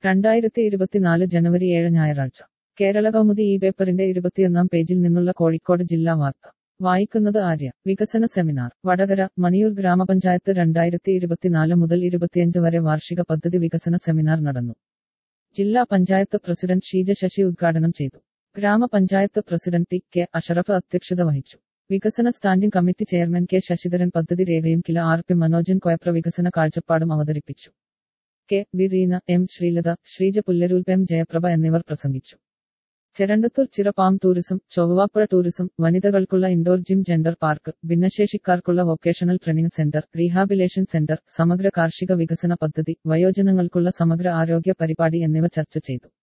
രണ്ടായിരത്തി ഇരുപത്തിനാല് ജനുവരി ഏഴ് ഞായറാഴ്ച കേരള കൗമുദി ഈ പേപ്പറിന്റെ ഇരുപത്തിയൊന്നാം പേജിൽ നിന്നുള്ള കോഴിക്കോട് ജില്ലാ വാർത്ത വായിക്കുന്നത് ആര്യ വികസന സെമിനാർ വടകര മണിയൂർ ഗ്രാമപഞ്ചായത്ത് രണ്ടായിരത്തി ഇരുപത്തിനാല് മുതൽ ഇരുപത്തിയഞ്ച് വരെ വാർഷിക പദ്ധതി വികസന സെമിനാർ നടന്നു ജില്ലാ പഞ്ചായത്ത് പ്രസിഡന്റ് ഷീജ ശശി ഉദ്ഘാടനം ചെയ്തു ഗ്രാമപഞ്ചായത്ത് പ്രസിഡന്റ് ടി കെ അഷറഫ് അധ്യക്ഷത വഹിച്ചു വികസന standing committee chairman K Sasidharan പദ്ധതി രേഖയും കില ആർ പി മനോജൻ കോയപ്ര വികസന കാഴ്ചപ്പാടും അവതരിപ്പിച്ചു K V Reena M Sreelatha Sreeja Pullarool M Jayaprabha എന്നിവർ പ്രസംഗിച്ചു ചെരണ്ടത്തൂർ ചിറപ്പാം ടൂറിസം ചൊവ്വാപ്പുഴ ടൂറിസം വനിതകൾക്കുള്ള ഇൻഡോർ ജിം ജെൻഡർ പാർക്ക് ഭിന്നശേഷിക്കാർക്കുള്ള vocational training centre rehabilitation centre സമഗ്ര കാർഷിക വികസന പദ്ധതി വയോജനങ്ങൾക്കുള്ള സമഗ്ര ആരോഗ്യ പരിപാടി എന്നിവ ചർച്ച ചെയ്തു